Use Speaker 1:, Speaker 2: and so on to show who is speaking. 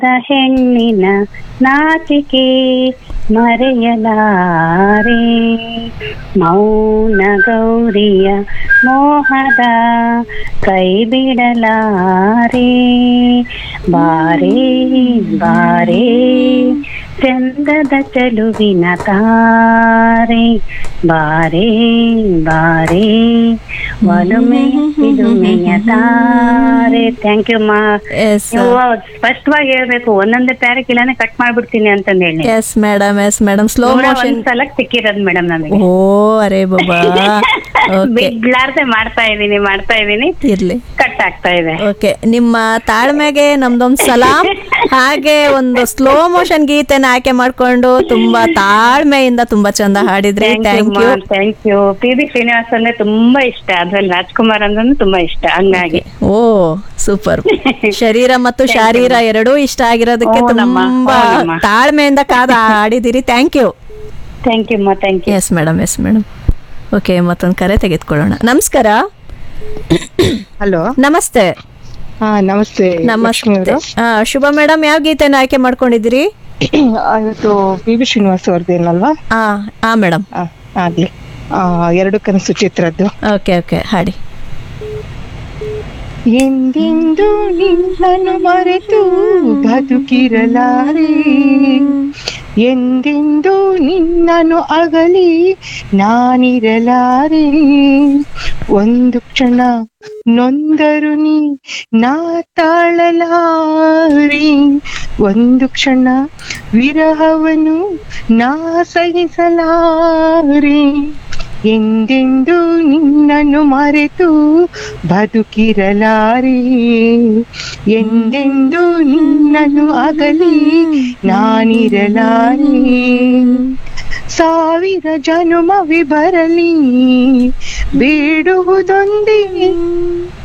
Speaker 1: ಹೆಣ್ಣಿನ ನಾಚಿಕೆ ಮರೆಯಲಾರೆ ಮೌನ ಗೌರಿಯ ಮೋಹದ ಕೈ ಬಿಡಲಾರೆ ಬಾರೇ ಬಾರೇ ಚಂದದ ಚಲುವಿನ ತಾರೆ ಬಾರೇ ಬಾರೇ ಒಲುಮೆ ಸಿಲುಮೆಯ ತಾರೆ ಥ್ಯಾಂಕ್ ಯು ಮಾ
Speaker 2: ಎಸ್
Speaker 1: ನೀವು ಸ್ಪಷ್ಟವಾಗಿ ಹೇಳ್ಬೇಕು ಒಂದೊಂದೇ ಪ್ಯಾರಕ್ ಇಲ್ಲಾನೆ ಕಟ್ ಮಾಡ್ಬಿಡ್ತೀನಿ ಅಂತಂದ್ ಹೇಳಿ
Speaker 2: yes madam yes madam slow
Speaker 1: ನೂರ
Speaker 2: ಮೋಷನ್
Speaker 1: ಒಂದ್ ಸಲ ಸಿಕ್ಕಿರೋದು ಮೇಡಮ್ ನನಗೆ
Speaker 2: ಓ ಅರೆ ಬಾಬಾ ಓಕೆ
Speaker 1: ಬಿಡ್ಲಾರ್ದೆ ಮಾಡ್ತಾ ಇದೀನಿ ಮಾಡ್ತಾ ಇದೀನಿ
Speaker 2: ಇರ್ಲಿ
Speaker 1: ಕಟ್ ಆಗ್ತಾ ಇದೆ
Speaker 2: ಓಕೆ ನಿಮ್ಮ ತಾಳ್ಮೆಗೆ ನಮ್ದೊಂದು ಸಲಾಂ ಹಾಗೆ ಒಂದು ಸ್ಲೋ ಮೋಷನ್ ಗೀತೆನ ಆಯ್ಕೆ ಮಾಡ್ಕೊಂಡು ತುಂಬಾ ತಾಳ್ಮೆಯಿಂದ ತುಂಬಾ ಚಂದ ಹಾಡಿದ್ರಿ thank you
Speaker 1: thank you P B Srinivas ಅಂದ್ರೆ ತುಂಬಾ ಇಷ್ಟ ಅದ್ರಲ್ಲಿ ರಾಜ್ಕುಮಾರ್ ಅಂದ್ರೆ ತುಂಬಾ ಇಷ್ಟ ಹಂಗಾಗಿ
Speaker 2: ಓ ಸೂಪರ್ ಶರೀರ ಮತ್ತು ಶಾರೀರ ಎರಡೂ ಇಷ್ಟ ಆಗಿರೋದಕ್ಕೆ
Speaker 1: ಹೌದಮ್ಮ,
Speaker 2: ತುಂಬಾ
Speaker 1: ಹೌದಮ್ಮ.
Speaker 2: ತಾಳ್ಮೆಯಿಂದ ಕಾದ ಹಾಡಿದಿರಿ ಥ್ಯಾಂಕ್ ಯು
Speaker 1: ಥ್ಯಾಂಕ್ ಯು ಅಮ್ಮ thank you
Speaker 2: yes madam yes madam okay ಮತ್ತೊಂದು ಕರೆ ತೆಗೆದುಕೊಳ್ಳೋಣ ನಮಸ್ಕಾರ
Speaker 3: ಹಲೋ
Speaker 2: ನಮಸ್ತೆ
Speaker 3: ಹಾ ನಮಸ್ತೆ ಲಕ್ಷ್ಮಿ
Speaker 2: ನಮಸ್ತೆ
Speaker 3: ಅವರು.
Speaker 2: ಆ, ಶುಭ ಮೇಡಮ್ ಯಾವ ಗೀತೆನ ಆಯ್ಕೆ ಮಾಡ್ಕೊಂಡಿದ್ದೀರಿ
Speaker 3: ಇವತ್ತು ಪಿ ವಿ ಶ್ರೀನಿವಾಸ್ ಅವ್ರದ್ದೇನಲ್ವಾ
Speaker 2: ಆ ಆ ಮೇಡಮ್
Speaker 3: ಆ, ಆಗ್ಲಿ ಆ, ಎರಡು ಕನಸು ಚಿತ್ರದ್ದು
Speaker 2: ಓಕೆ ಓಕೆ ಹಾಡಿ
Speaker 3: ಎಂದೆಂದು ನಿನ್ನನ್ನು ಮರೆತು ಬದುಕಿರಲಾರೆ ಎಂದೆಂದು ನಿನ್ನನ್ನು ಅಗಲಿ ನಾನಿರಲಾರೆ ಒಂದು ಕ್ಷಣ ನೊಂದರು ನೀ ನಾ ತಾಳಲಾರೆ ಒಂದು ಕ್ಷಣ ವಿರಹವನು ನಾ ಸಹಿಸಲಾರೆ ಎಂದೆಂದು ನಿನ್ನನ್ನು ಮರೆತು ಬದುಕಿರಲಾರೆ ಎಂದೆಂದು ನಿನ್ನನ್ನು ಅಗಲಿ ನಾನಿರಲಾರೆ ಸಾವಿರ ಜನುಮವಿ ಬರಲಿ ಬೇಡುವುದೊಂದೇ